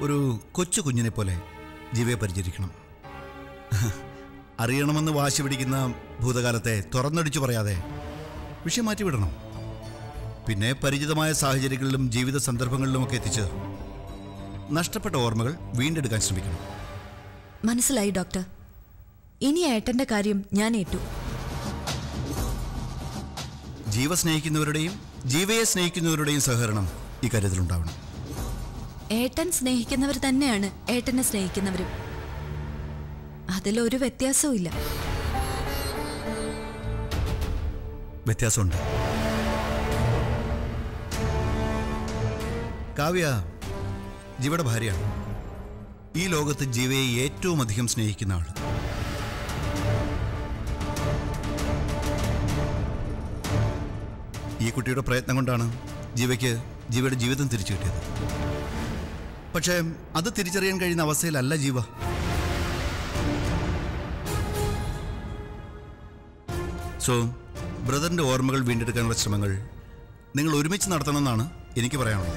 ഒരു കൊച്ചു കുഞ്ഞിനെ പോലെ ജീവയെ പരിചരിക്കണം അറിയണമെന്ന് വാശി പിടിക്കുന്ന ഭൂതകാലത്തെ തുറന്നടിച്ചു പറയാതെ വിഷയം മാറ്റിവിടണം പിന്നെ പരിചിതമായ സാഹചര്യങ്ങളിലും ജീവിത സന്ദർഭങ്ങളിലുമൊക്കെ എത്തിച്ച് നഷ്ടപ്പെട്ട ഓർമ്മകൾ വീണ്ടെടുക്കാൻ ശ്രമിക്കണം മനസ്സിലായി ഡോക്ടർ ഇനി ഏട്ടന്റെ കാര്യം ഞാൻ ഏറ്റു ജീവ സ്നേഹിക്കുന്നവരുടെയും ജീവയെ സ്നേഹിക്കുന്നവരുടെയും സഹകരണം ഈ കാര്യത്തിലുണ്ടാവണം ഏട്ടൻ സ്നേഹിക്കുന്നവർ തന്നെയാണ് ഏട്ടനെ സ്നേഹിക്കുന്നവരും അതിലൊരു വ്യത്യാസവും ഇല്ല വ്യത്യാസമുണ്ട് കാവ്യ ജീവയുടെ ഭാര്യയാണ് ഈ ലോകത്ത് ജീവയെ ഏറ്റവും അധികം സ്നേഹിക്കുന്ന ആൾ ഈ കുട്ടിയുടെ പ്രയത്നം കൊണ്ടാണ് ജീവയ്ക്ക് ജീവയുടെ ജീവിതം തിരിച്ചു കിട്ടിയത് പക്ഷേ അത് തിരിച്ചറിയാൻ കഴിയുന്ന അവസ്ഥയിലല്ല ജീവ സോ ബ്രദറിന്റെ ഓർമ്മകൾ വീണ്ടെടുക്കാനുള്ള ശ്രമങ്ങൾ നിങ്ങൾ ഒരുമിച്ച് നടത്തണമെന്നാണ് എനിക്ക് പറയാനുള്ളത്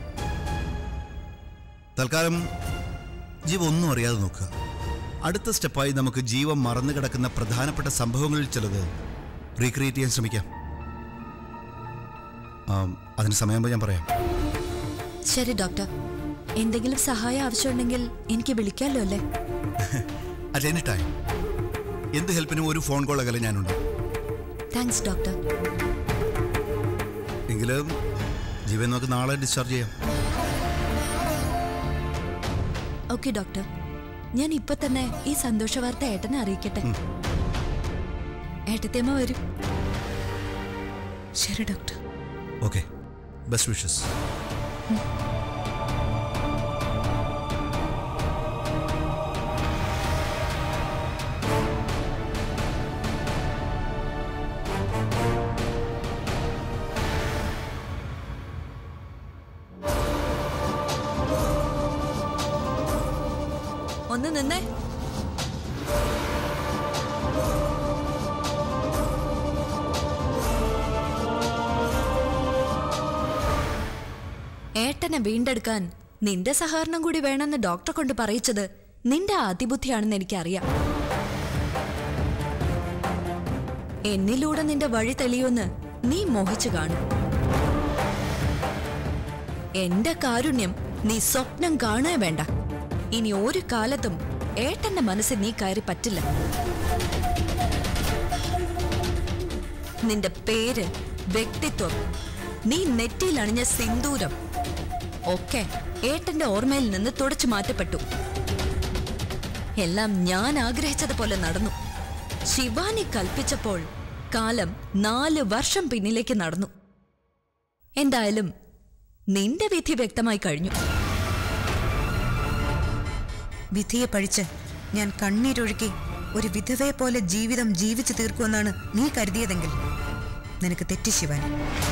തൽക്കാലം ജീവ ഒന്നും അറിയാതെ നോക്കുക അടുത്ത സ്റ്റെപ്പായി നമുക്ക് ജീവൻ മറന്നു കിടക്കുന്ന പ്രധാനപ്പെട്ട സംഭവങ്ങളിൽ ചിലത് റീക്രിയേറ്റ് ചെയ്യാൻ ശ്രമിക്കാം ആം, അതിന് സമയമാകുമ്പോൾ ഞാൻ പറയാം ശരി ഡോക്ടർ എന്തെങ്കിലും സഹായം ആവശ്യമുണ്ടെങ്കിൽ എനിക്ക് വിളിക്കാമല്ലോ അല്ലേ അറ്റ് എനി ടൈം എന്ത് ഹെൽപ്പിനും ഒരു ഫോൺ കോൾ അകലെ ഞാനുണ്ട് താങ്ക്സ് ഡോക്ടർ എങ്കിലും ജീവൻ നമുക്ക് നാളെ ഡിസ്ചാർജ് ചെയ്യാം ഓക്കെ ഡോക്ടർ ഞാൻ ഇപ്പൊ തന്നെ ഈ സന്തോഷ വാർത്ത ഏട്ടനെ അറിയിക്കട്ടെ ഏട്ടത്തേമ്മ വരും ശരി ഡോക്ടർ ഓക്കെ ബെസ്റ്റ് വിഷസ് ഒന്ന് നിന്നേ ഏട്ടനെ വീണ്ടെടുക്കാൻ നിന്റെ സഹകരണം കൂടി വേണമെന്ന് ഡോക്ടറെ കൊണ്ട് പറയിച്ചത് നിന്റെ അതിബുദ്ധിയാണെന്ന് എനിക്കറിയാം എന്നിലൂടെ നിന്റെ വഴി തെളിയുമെന്ന് നീ മോഹിച്ചു കാണും എന്റെ കാരുണ്യം നീ സ്വപ്നം കാണേ വേണ്ട ഇനി ഒരു കാലത്തും ഏട്ടന്റെ മനസ്സിൽ നീ കയറി പറ്റില്ല നിന്റെ പേര് വ്യക്തിത്വം നീ നെറ്റിയിൽ അണിഞ്ഞ സിന്ദൂരം ഒക്കെ ഏട്ടന്റെ ഓർമ്മയിൽ നിന്ന് തുടച്ചു മാറ്റപ്പെട്ടു എല്ലാം ഞാൻ ആഗ്രഹിച്ചതുപോലെ നടന്നു ശിവാനി കൽപ്പിച്ചപ്പോൾ കാലം നാല് വർഷം പിന്നിലേക്ക് നടന്നു എന്തായാലും നിന്റെ വിധി വ്യക്തമായി കഴിഞ്ഞു വിധിയെ പഴിച്ച് ഞാൻ കണ്ണീരൊഴുക്കി ഒരു വിധവയെ പോലെ ജീവിതം ജീവിച്ചു തീർക്കുമെന്നാണ് നീ കരുതിയതെങ്കിൽ നിനക്ക് തെറ്റി ശിവൻ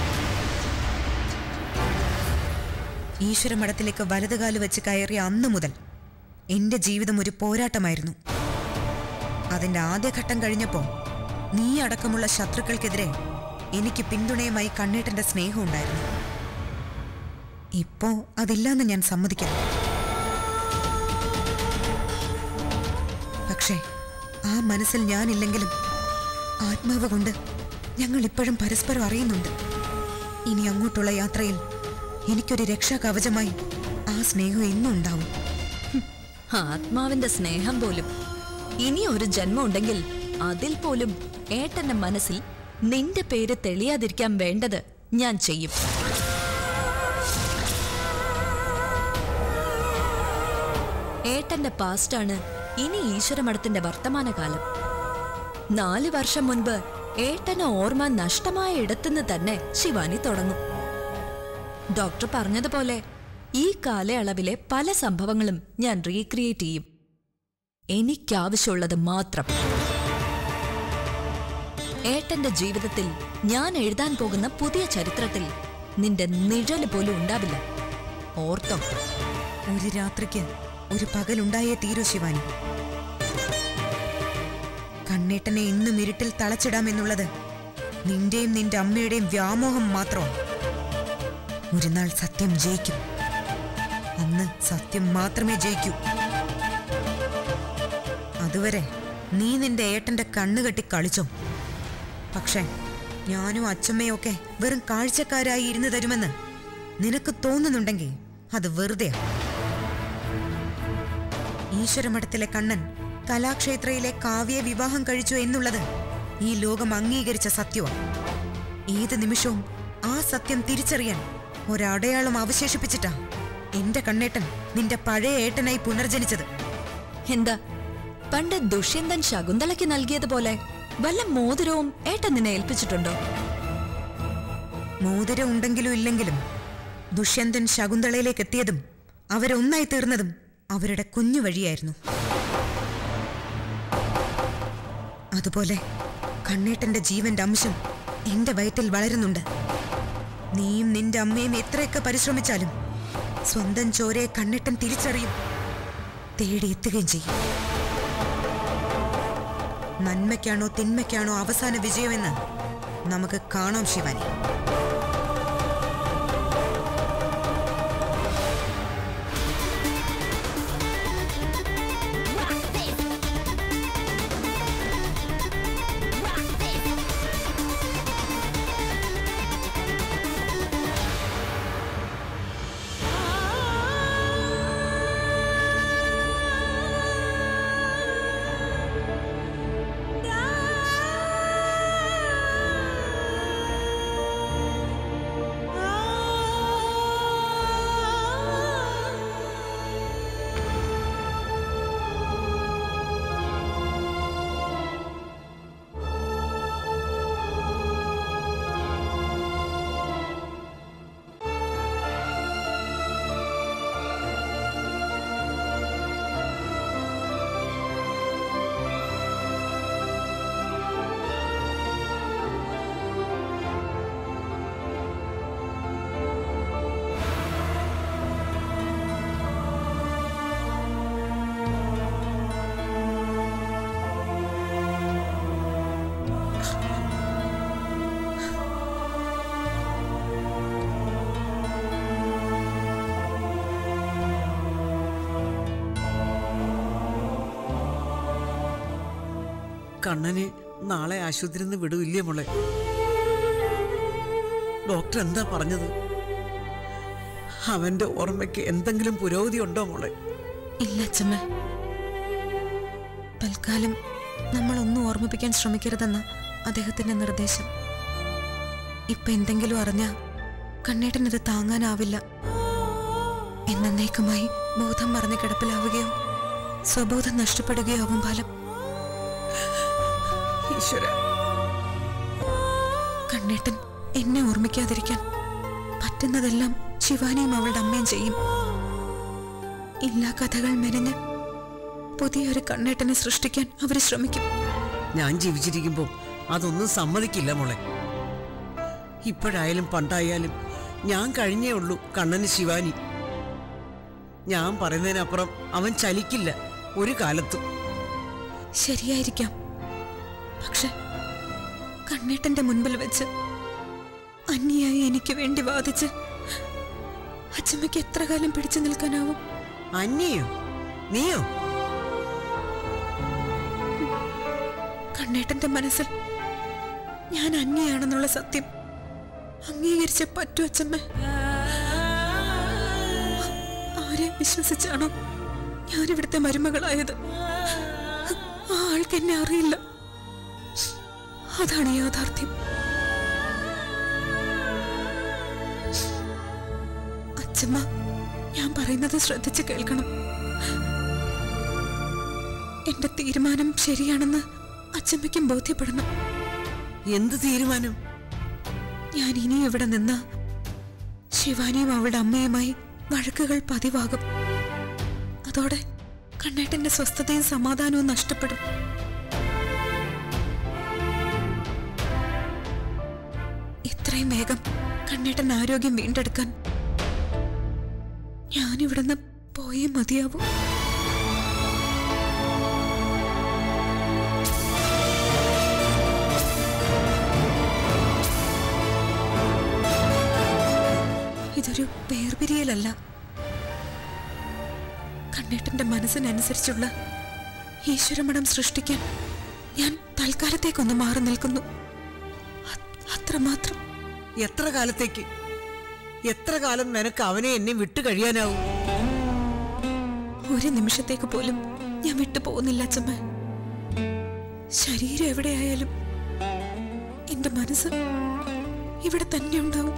ഈശ്വരമഠത്തിലേക്ക് വലതുകാല് വെച്ച് കയറിയ അന്നു മുതൽ എന്റെ ജീവിതം ഒരു പോരാട്ടമായിരുന്നു അതിന്റെ ആദ്യഘട്ടം കഴിഞ്ഞപ്പോ നീ അടക്കമുള്ള ശത്രുക്കൾക്കെതിരെ എനിക്ക് പിന്തുണയുമായി കണ്ണേട്ടന്റെ സ്നേഹം ഉണ്ടായിരുന്നു ഇപ്പോ അതില്ലാന്ന് ഞാൻ സമ്മതിക്കുന്നു പക്ഷേ ആ മനസ്സിൽ ഞാനില്ലെങ്കിലും ആത്മാവ് കൊണ്ട് ഞങ്ങൾ ഇപ്പോഴും പരസ്പരം അറിയുന്നുണ്ട് ഇനി അങ്ങോട്ടുള്ള യാത്രയിൽ എനിക്കൊരു രക്ഷാകവചമായി ആ സ്നേഹം എന്നും ഉണ്ടാവും ആത്മാവിന്റെ സ്നേഹം പോലും ഇനി ഒരു ജന്മം ഉണ്ടെങ്കിൽ അതിൽ പോലും ഏട്ടന്റെ മനസ്സിൽ നിന്റെ പേര് തെളിയാതിരിക്കാൻ വേണ്ടത് ഞാൻ ചെയ്യും ഏട്ടന്റെ പാസ്റ്റാണ് ഇനി ഈശ്വരമഠത്തിന്റെ വർത്തമാനകാലം നാല് വർഷം മുൻപ് ഏട്ടന് ഓർമ്മ നഷ്ടമായ ഇടത്തുനിന്ന് തന്നെ ശിവാനി തുടങ്ങും ഡോക്ടർ പറഞ്ഞതുപോലെ ഈ കാലയളവിലെ പല സംഭവങ്ങളും ഞാൻ റീക്രിയേറ്റ് ചെയ്യും എനിക്കാവശ്യമുള്ളത് മാത്രം ഏട്ടന്റെ ജീവിതത്തിൽ ഞാൻ എഴുതാൻ പോകുന്ന പുതിയ ചരിത്രത്തിൽ നിന്റെ നിഴല് പോലും ഉണ്ടാവില്ല ഓർത്തോ ഒരു രാത്രിക്ക് ഒരു പകലുണ്ടായേ തീരൂ ശിവാനി കണ്ണേട്ടനെ ഇന്നും ഇരുട്ടിൽ തളച്ചിടാമെന്നുള്ളത് നിന്റെയും നിന്റെ അമ്മയുടെയും വ്യാമോഹം മാത്രമാണ് ഒരു നാൾ സത്യം ജയിക്കും അന്ന് സത്യം മാത്രമേ ജയിക്കൂ അതുവരെ നീ നിന്റെ ഏട്ടന്റെ കണ്ണുകെട്ടി കളിച്ചോ പക്ഷേ ഞാനും അച്ഛമ്മയും ഒക്കെ വെറും കാഴ്ചക്കാരായി ഇരുന്നു തരുമെന്ന് നിനക്ക് തോന്നുന്നുണ്ടെങ്കിൽ അത് വെറുതെയാ ഈശ്വരമഠത്തിലെ കണ്ണൻ കലാക്ഷേത്രയിലെ കാവ്യെ വിവാഹം കഴിച്ചു എന്നുള്ളത് ഈ ലോകം അംഗീകരിച്ച സത്യമാണ് ഏത് നിമിഷവും ആ സത്യം തിരിച്ചറിയാൻ ഒരടയാളം അവശേഷിപ്പിച്ചിട്ടാ എന്റെ കണ്ണേട്ടൻ നിന്റെ പഴയ ഏട്ടനായി പുനർജനിച്ചത് എന്താ പണ്ട് ദുഷ്യന്തൻ ശകുന്തളയ്ക്ക് നൽകിയതുപോലെ വല്ല മോതിരവും ഏട്ടൻ നിന്നെ ഏൽപ്പിച്ചിട്ടുണ്ടോ മോതിരം ഉണ്ടെങ്കിലും ഇല്ലെങ്കിലും ദുഷ്യന്തൻ ശകുന്തളയിലേക്ക് എത്തിയതും അവരൊന്നായി തീർന്നതും അവരുടെ കുഞ്ഞു വഴിയായിരുന്നു അതുപോലെ കണ്ണേട്ടന്റെ ജീവന്റെ അംശം എന്റെ വയറ്റിൽ വളരുന്നുണ്ട് നീയും നിന്റെ അമ്മയും എത്രയൊക്കെ പരിശ്രമിച്ചാലും സ്വന്തം ചോരയെ കണ്ണേട്ടൻ തിരിച്ചറിയും തേടിയെത്തുകയും ചെയ്യും നന്മയ്ക്കാണോ തിന്മയ്ക്കാണോ അവസാന വിജയമെന്ന് നമുക്ക് കാണാം ശിവാനി കണ്ണനെ നാളെ ആശുപത്രിയിൽ നിന്ന് വിടുവില്ലേ മോളെ ഡോക്ടർ എന്താ പറഞ്ഞത് അവന്റെ ഓർമ്മയ്ക്ക് എന്തെങ്കിലും പുരോഗതി ഉണ്ടോ മോളെ ഇല്ല അച്ഛമ്മ തൽക്കാലം നമ്മളൊന്നും ഓർമ്മിപ്പിക്കാൻ ശ്രമിക്കരുതെന്ന അദ്ദേഹത്തിന്റെ നിർദ്ദേശം ഇപ്പൊ എന്തെങ്കിലും അറിഞ്ഞ കണ്ണേട്ടനത് താങ്ങാനാവില്ല എന്നേക്കുമായി ബോധം മറന്ന് കിടപ്പിലാവുകയോ സ്വബോധം നഷ്ടപ്പെടുകയോ ആവും ഫലം ഈശ്വര കണ്ണേട്ടൻ എന്നെ ഓർമ്മിക്കാതിരിക്കാൻ പറ്റുന്നതെല്ലാം ശിവാനിയും അവളുടെ അമ്മയും ചെയ്യും ഇല്ലാ കഥകൾ മെനഞ്ഞ് പുതിയൊരു കണ്ണേട്ടനെ സൃഷ്ടിക്കാൻ അവർ ശ്രമിക്കും ഞാൻ ജീവിച്ചിരിക്കുമ്പോ അതൊന്നും സമ്മതിക്കില്ല മോളെ ഇപ്പോഴായാലും പണ്ടായാലും ഞാൻ കഴിഞ്ഞേ ഉള്ളൂ കണ്ണന് ശിവാനി ഞാൻ പറയുന്നതിനപ്പുറം അവൻ ചലിക്കില്ല ഒരു കാലത്തും ശരിയായിരിക്കാം പക്ഷെ കണ്ണേട്ടന്റെ മുൻപിൽ വെച്ച് അന്യായി എനിക്ക് വേണ്ടി വാദിച്ച് അച്ഛമ്മയ്ക്ക് എത്ര കാലം പിടിച്ചു നിൽക്കാനാവും അന്യയോ നീയോ കണ്ണേട്ടന്റെ മനസ്സിൽ ഞാൻ അന്യയാണെന്നുള്ള സത്യം അംഗീകരിച്ച പറ്റൂ അച്ഛമ്മ ആരെ വിശ്വസിച്ചാണോ ഞാനിവിടുത്തെ മരുമകളായത് ആ ആൾക്ക് എന്നെ അറിയില്ല അതാണ് യാഥാർത്ഥ്യം അച്ഛമ്മ ഞാൻ പറയുന്നത് ശ്രദ്ധിച്ച് കേൾക്കണം എന്റെ തീരുമാനം ശരിയാണെന്ന് അച്ഛമ്മയ്ക്കും ബോധ്യപ്പെടണം എന്ത് തീരുമാനം ഞാൻ ഇനി ഇവിടെ നിന്ന് ശിവാനിയും അവളുടെ അമ്മയുമായി വഴക്കുകൾ പതിവാകും അതോടെ കണ്ണേട്ടന്റെ സ്വസ്ഥതയും സമാധാനവും നഷ്ടപ്പെടും ഇത്രയും വേഗം കണ്ണേട്ടൻ ആരോഗ്യം വീണ്ടെടുക്കാൻ ഞാനിവിടുന്ന് പോയേ മതിയാവൂ ഇതൊരു വേർപിരിയലല്ല കണ്ണേട്ടന്റെ മനസ്സിനനുസരിച്ചുള്ള ഈശ്വരമഠം സൃഷ്ടിക്കാൻ ഞാൻ തൽക്കാലത്തേക്കൊന്ന് മാറി നിൽക്കുന്നു അ- അത്രമാത്രം എത്ര കാലത്തേക്ക് എത്ര കാലം നിനക്ക് അവനെ എന്നെ വിട്ടു കഴിയാനാവും ഒരു നിമിഷത്തേക്ക് പോലും ഞാൻ വിട്ടു പോകുന്നില്ല അച്ഛമ്മ ശരീരം എവിടെയായാലും എന്റെ മനസ്സ് ഇവിടെ തന്നെ ഉണ്ടാവും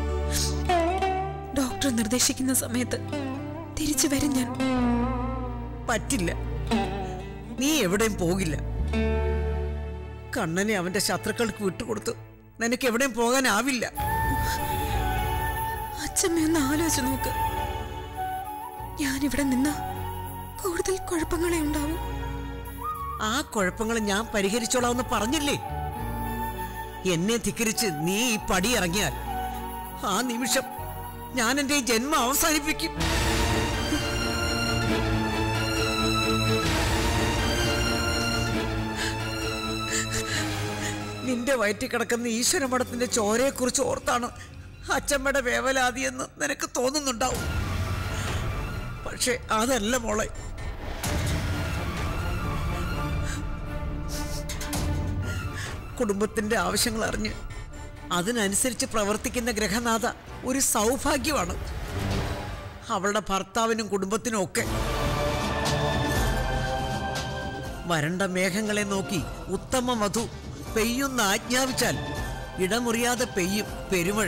ഡോക്ടർ നിർദ്ദേശിക്കുന്ന സമയത്ത് തിരിച്ചു വരും ഞാൻ പറ്റില്ല നീ എവിടെയും പോകില്ല കണ്ണനെ അവന്റെ ശത്രുക്കൾക്ക് വിട്ടുകൊടുത്തു നിനക്ക് എവിടെയും പോകാനാവില്ല അച്ഛമ്മ ഒന്ന് ആലോചിച്ച് നോക്ക് ഞാനിവിടെ നിന്ന് കൂടുതൽ കുഴപ്പങ്ങളെ ഉണ്ടാവും ആ കുഴപ്പങ്ങൾ ഞാൻ പരിഹരിച്ചോളാമെന്ന് പറഞ്ഞില്ലേ എന്നെ ധിക്കരിച്ച് നീ ഈ പടി ഇറങ്ങിയാൽ ആ നിമിഷം ഞാൻ എന്റെ ഈ ജന്മം അവസാനിപ്പിക്കും നിന്റെ വയറ്റിൽ കിടക്കുന്ന ഈശ്വരമഠത്തിന്റെ ചോരയെക്കുറിച്ച് ഓർത്താണ് അച്ചമ്മയുടെ വേവലാതിയെന്ന് നിനക്ക് തോന്നുന്നുണ്ടാവും പക്ഷെ അതല്ല മോളെ കുടുംബത്തിന്റെ ആവശ്യങ്ങൾ അറിഞ്ഞ് അതിനനുസരിച്ച് പ്രവർത്തിക്കുന്ന ഗ്രഹനാഥ ഒരു സൗഭാഗ്യമാണ് അവളുടെ ഭർത്താവിനും കുടുംബത്തിനും ഒക്കെ വരണ്ട മേഘങ്ങളെ നോക്കി ഉത്തമ മധു പെയ്യുന്ന ആജ്ഞാപിച്ചാൽ ഇടമുറിയാതെ പെയ്യും പെരുമഴ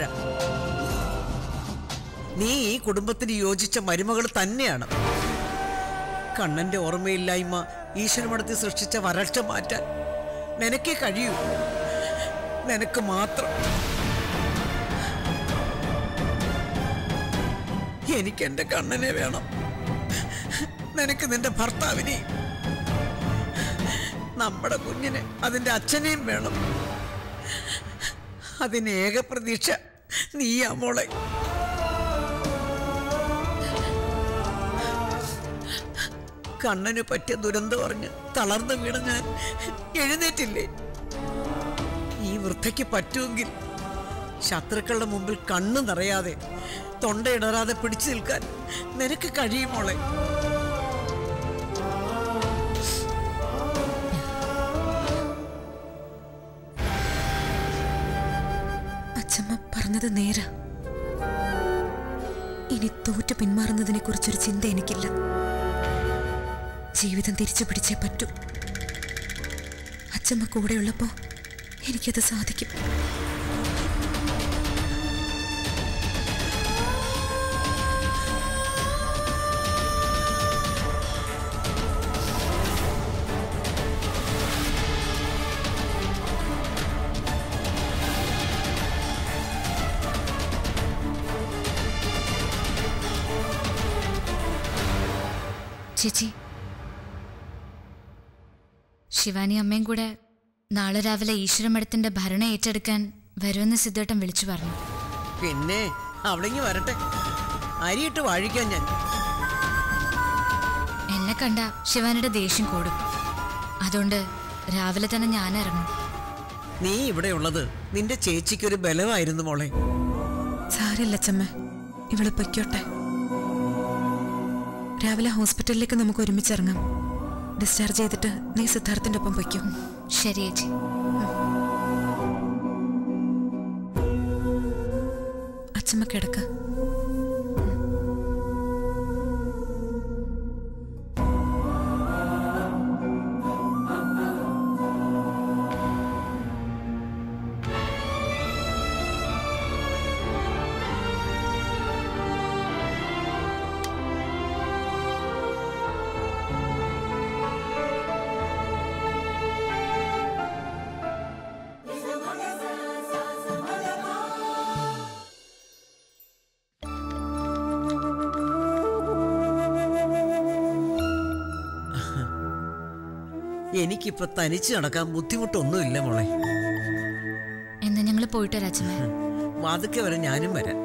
നീ ഈ കുടുംബത്തിന് യോജിച്ച മരുമകൾ തന്നെയാണ് കണ്ണന്റെ ഓർമ്മയില്ലായ്മ ഈശ്വരമടത്തി സൃഷ്ടിച്ച വരൾച്ച മാറ്റാൻ നിനക്കേ കഴിയൂ നിനക്ക് മാത്രം എനിക്ക് എന്റെ കണ്ണനെ വേണം നിനക്ക് നിന്റെ ഭർത്താവിനെ നമ്മുടെ കുഞ്ഞിനെ അതിന്റെ അച്ഛനെയും വേണം അതിന് ഏക പ്രതീക്ഷ നീയാ മോളെ കണ്ണന് പറ്റിയ ദുരന്തം അറിഞ്ഞ് തളർന്നു വീണ ഞാൻ എഴുന്നേറ്റില്ലേ ഈ വൃദ്ധയ്ക്ക് പറ്റുമെങ്കിൽ ശത്രുക്കളുടെ മുമ്പിൽ കണ്ണു നിറയാതെ തൊണ്ടയിടറാതെ പിടിച്ചു നിൽക്കാൻ നിനക്ക് കഴിയുമോളെ അച്ഛമ്മ പറഞ്ഞത് നേരാ ഇനി തോറ്റു പിന്മാറുന്നതിനെ കുറിച്ചൊരു ചിന്ത എനിക്കില്ല ജീവിതം തിരിച്ചു പിടിച്ചേ പറ്റൂ അച്ഛമ്മ കൂടെയുള്ളപ്പോ എനിക്കത് സാധിക്കും ചേച്ചി ശിവാനി അമ്മയും കൂടെ നാളെ രാവിലെ ഈശ്വരമഠത്തിന്റെ ഭരണം ഏറ്റെടുക്കാൻ വരുമെന്ന് സിദ്ധേട്ടൻ വിളിച്ചു പറഞ്ഞു പിന്നെ അവിടെങ്ങി വരട്ടെ അരിയിട്ട് വാഴിക്കാൻ ഞാൻ എന്നെ കണ്ട ശിവാനിയുടെ ദേഷ്യം കൂടും അതുകൊണ്ട് രാവിലെ തന്നെ ഞാൻ ഇറങ്ങും നീ ഇവിടെ ഉള്ളത് നിന്റെ ചേച്ചിക്കൊരു ബലമായിരുന്നു മോളെ സാരില്ല അച്ഛമ്മ ഇവള് പൊയ്ക്കോട്ടെ രാവിലെ ഹോസ്പിറ്റലിലേക്ക് നമുക്ക് ഒരുമിച്ചിറങ്ങാം ഡിസ്ചാർജ് ചെയ്തിട്ട് നീ സിദ്ധാർത്ഥിന്റെ ഒപ്പം പൊയ്ക്കോ ശരി ചേച്ചി അച്ഛമ്മ കിടക്ക എനിക്കിപ്പോ തനിച്ച് നടക്കാൻ ബുദ്ധിമുട്ടൊന്നുമില്ല മോളെ എന്നാ ഞങ്ങൾ പോയിട്ട് വരാം അച്ഛമ്മ വാതുക്കെ വരെ ഞാനും വരാം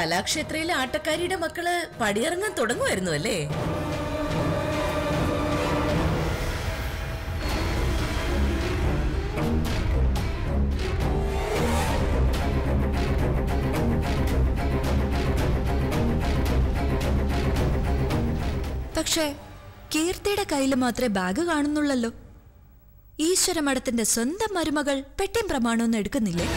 കലാക്ഷേത്രയിലെ ആട്ടക്കാരിയുടെ മക്കള് പടിയിറങ്ങാൻ തുടങ്ങുമായിരുന്നു അല്ലേ പക്ഷേ കീർത്തിയുടെ കയ്യിൽ മാത്രമേ ബാഗ് കാണുന്നുള്ളല്ലോ ഈശ്വരമഠത്തിന്റെ സ്വന്തം മരുമകൾ പെട്ടിയും പ്രമാണമൊന്നും എടുക്കുന്നില്ലേ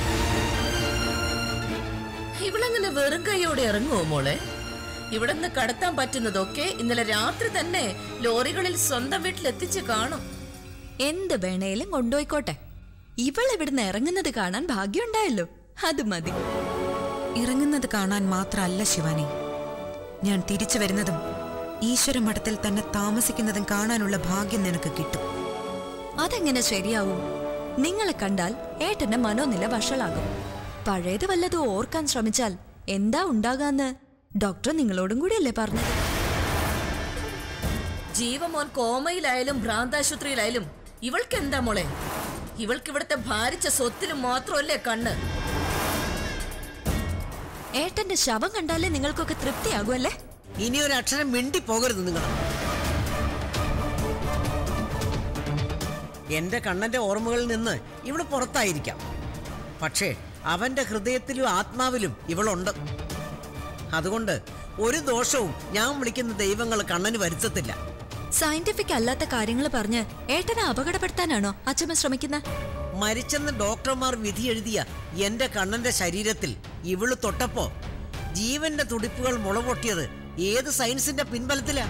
ഇവളങ്ങനെ വെറും കൈയോടെ ഇറങ്ങുമോ മോളെ ഇവിടെ നിന്ന് കടത്താൻ പറ്റുന്നതൊക്കെ ഇന്നലെ രാത്രി തന്നെ ലോറികളിൽ സ്വന്തം വീട്ടിൽ എത്തിച്ച് കാണും എന്ത് വേണേലും കൊണ്ടുപോയിക്കോട്ടെ ഇവൾ ഇവിടുന്ന് ഇറങ്ങുന്നത് കാണാൻ ഭാഗ്യമുണ്ടായല്ലോ അത് മതി ഇറങ്ങുന്നത് കാണാൻ മാത്രമല്ല ശിവാനി ഞാൻ തിരിച്ചു വരുന്നതും ഈശ്വര മഠത്തിൽ തന്നെ താമസിക്കുന്നതും കാണാനുള്ള ഭാഗ്യം നിനക്ക് കിട്ടും അതെങ്ങനെ ശരിയാവും നിങ്ങളെ കണ്ടാൽ ഏട്ടന്റെ മനോനില വഷളാകും പഴയത് വല്ലതും ഓർക്കാൻ ശ്രമിച്ചാൽ എന്താ ഉണ്ടാകാന്ന് ഡോക്ടർ നിങ്ങളോടും കൂടിയല്ലേ പറഞ്ഞത് ജീവമോൻ കോമയിലായാലും ഭ്രാന്താശുപത്രിയിലായാലും ഇവൾക്ക് എന്താ മോളെ ഇവൾക്ക് ഇവിടുത്തെ ഭാരിച്ച സ്വത്തിലും മാത്രമല്ലേ കണ്ണ് ഏട്ടന്റെ ശവം കണ്ടാലേ നിങ്ങൾക്കൊക്കെ തൃപ്തിയാകുമല്ലേ ഇനി ഒരു അക്ഷരം മിണ്ടി പോകരുത് നിങ്ങൾ എന്റെ കണ്ണന്റെ ഓർമ്മകളിൽ നിന്ന് ഇവള് പുറത്തായിരിക്കാം പക്ഷേ അവന്റെ ഹൃദയത്തിലും ആത്മാവിലും ഇവളുണ്ട് അതുകൊണ്ട് ഒരു ദോഷവും ഞാൻ വിളിക്കുന്ന ദൈവങ്ങൾ കണ്ണന് വരുത്തത്തില്ല സയന്റിഫിക് അല്ലാത്ത കാര്യങ്ങൾ പറഞ്ഞ് ഏട്ടനെ അപകടപ്പെടുത്താനാണോ അച്ഛമ്മ ശ്രമിക്കുന്നത് മരിച്ചെന്ന് ഡോക്ടർമാർ വിധി എഴുതിയ എന്റെ കണ്ണന്റെ ശരീരത്തിൽ ഇവള് തൊട്ടപ്പോ ജീവന്റെ തുടിപ്പുകൾ മുളപൊട്ടിയത് ഏത് സയൻസിന്റെ പിൻബലത്തിലാ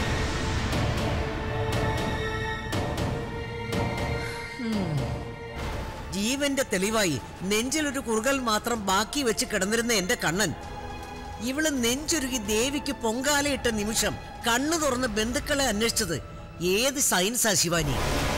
ജീവന്റെ തെളിവായി നെഞ്ചിലൊരു കുറുകൽ മാത്രം ബാക്കി വെച്ച് കിടന്നിരുന്ന എന്റെ കണ്ണൻ ഇവള് നെഞ്ചുരുകി ദേവിക്ക് പൊങ്കാലയിട്ട നിമിഷം കണ്ണു തുറന്ന് ബന്ധുക്കളെ അന്വേഷിച്ചത് ഏത് സയൻസാ ശിവാനി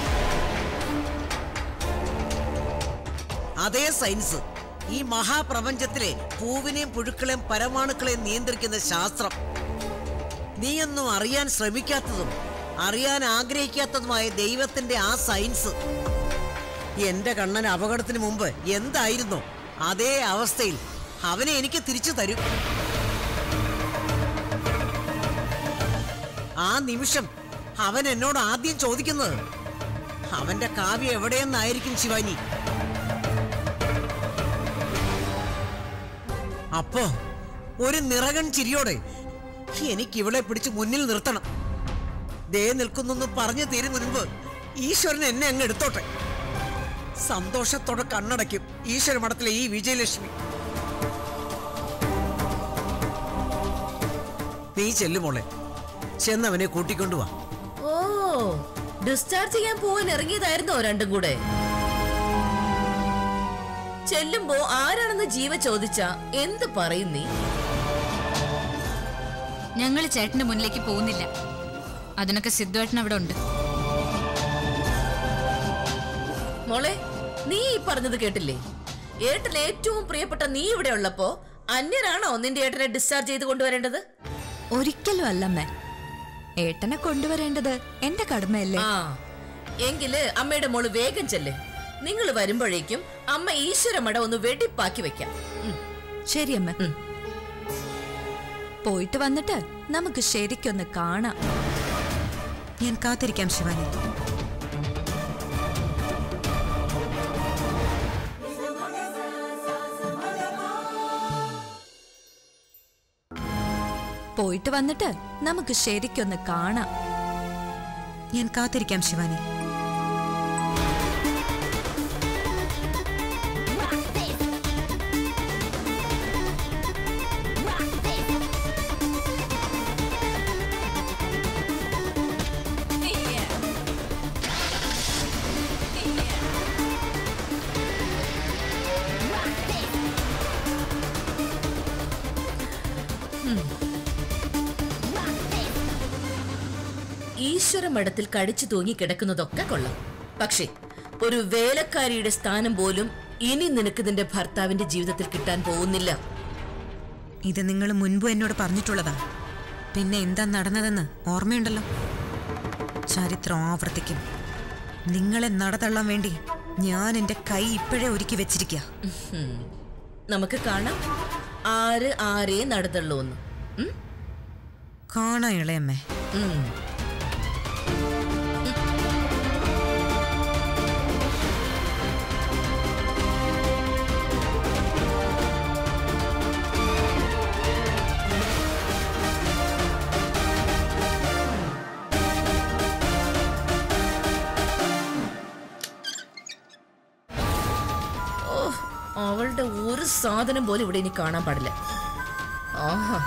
അതേ സയൻസ് ഈ മഹാപ്രപഞ്ചത്തിലെ പൂവിനെയും പുഴുക്കളെയും പരമാണുക്കളെയും നിയന്ത്രിക്കുന്ന ശാസ്ത്രം നീയൊന്നും അറിയാൻ ശ്രമിക്കാത്തതും അറിയാൻ ആഗ്രഹിക്കാത്തതുമായ ദൈവത്തിന്റെ ആ സയൻസ് എന്റെ കണ്ണൻ അപകടത്തിന് മുമ്പ് എന്തായിരുന്നോ അതേ അവസ്ഥയിൽ അവനെ എനിക്ക് തിരിച്ചു തരും ആ നിമിഷം അവൻ എന്നോട് ആദ്യം ചോദിക്കുന്നത് അവന്റെ കാവ്യം എവിടെയെന്നായിരിക്കും ശിവാനി അപ്പോ ഒരു നിറകൻ ചിരിയോടെ എനിക്ക് ഇവളെ പിടിച്ച് മുന്നിൽ നിർത്തണം ദേ നിൽക്കുന്നെന്ന് പറഞ്ഞു തീരും മുൻപ് ഈശ്വരൻ എന്നെ അങ്ങ് എടുത്തോട്ടെ സന്തോഷത്തോടെ കണ്ണടയ്ക്കും ഈശ്വര മഠത്തിലെ ഈ വിജയലക്ഷ്മി നീ ചെല്ലുമോളെ ചെന്നവനെ കൂട്ടിക്കൊണ്ടുവാ ഓ ഡിസ്ചാർജ് ചെയ്യാൻ പോവാൻ ഇറങ്ങിയതായിരുന്നോ രണ്ടും കൂടെ ചെല്ലുമ്പോ ആരാണെന്ന് ജീവ ചോദിച്ച എന്ത് പറയും നീ ഞങ്ങൾ ചേട്ടന്റെ മുന്നിലേക്ക് പോകുന്നില്ല അതിനൊക്കെ സിദ്ധുവേട്ടൻ അവിടെ ഉണ്ട് മോളെ നീ ഈ പറഞ്ഞത് കേട്ടില്ലേ ഏട്ടന് ഏറ്റവും പ്രിയപ്പെട്ട നീ ഇവിടെ ഉള്ളപ്പോ അന്യനാണോ നിന്റെ ഏട്ടനെ ഡിസ്ചാർജ് ചെയ്ത് കൊണ്ടുവരേണ്ടത് ഒരിക്കലും അല്ലമ്മേ ഏട്ടനെ കൊണ്ടുവരേണ്ടത് എന്റെ കടമയല്ലേ ആ എങ്കില് അമ്മയുടെ മോള് വേഗം ചെല്ല് നിങ്ങൾ വരുമ്പോഴേക്കും അമ്മ ഈശ്വരമട ഒന്ന് വെടിപ്പാക്കി വെക്കാം ഉം. ശരി അമ്മ ഉം. പോയിട്ട് വന്നിട്ട് നമുക്ക് ശരിക്കൊന്ന് കാണാം ഞാൻ കാത്തിരിക്കാം ശിവാനി പോയിട്ട് വന്നിട്ട് നമുക്ക് ശരിക്കൊന്ന് കാണാം ഞാൻ കാത്തിരിക്കാം ശിവാനി ഈശ്വര മഠത്തിൽ കടിച്ചു തൂങ്ങി കിടക്കുന്നതൊക്കെ കൊള്ളാം പക്ഷേ ഒരു വേലക്കാരിയുടെ സ്ഥാനം പോലും ഇനി നിനക്ക് നിന്റെ ഭർത്താവിന്റെ ജീവിതത്തിൽ കിട്ടാൻ പോകുന്നില്ല ഇത് നിങ്ങൾ മുൻപ് എന്നോട് പറഞ്ഞിട്ടുള്ളതാ പിന്നെ എന്താ നടന്നതെന്ന് ഓർമ്മയുണ്ടല്ലോ ചരിത്രം ആവർത്തിക്കും നിങ്ങളെ നടതള്ളാൻ വേണ്ടി ഞാൻ എൻ്റെ കൈ ഇപ്പോഴേ ഒരുക്കി വെച്ചിരിക്കുക ഉം. നമുക്ക് കാണാം ആര് ആരേ നടത്തുള്ളൂ എന്ന് ഉം? കാണാ ഇളയമ്മേ ഉം. ഓ, അവളുടെ ഒരു സാധനം പോലും ഇവിടെ ഇനി കാണാൻ പാടില്ല ആഹാ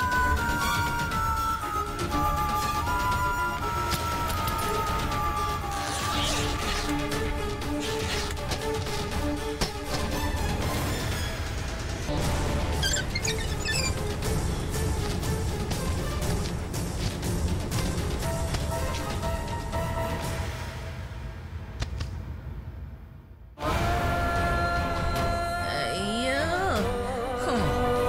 അയ്യോ ഹും.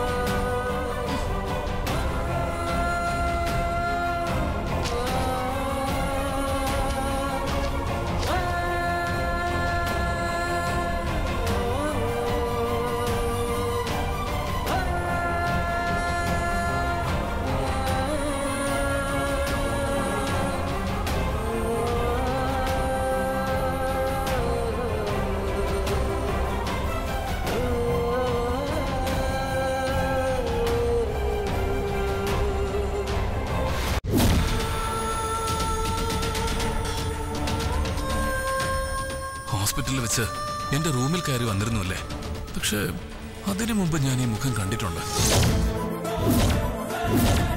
ഹോസ്പിറ്റലിൽ വെച്ച് എന്റെ റൂമിൽ കയറി വന്നിരുന്നു അല്ലേ പക്ഷേ അതിനു മുമ്പ് ഞാൻ ഈ മുഖം കണ്ടിട്ടുണ്ട്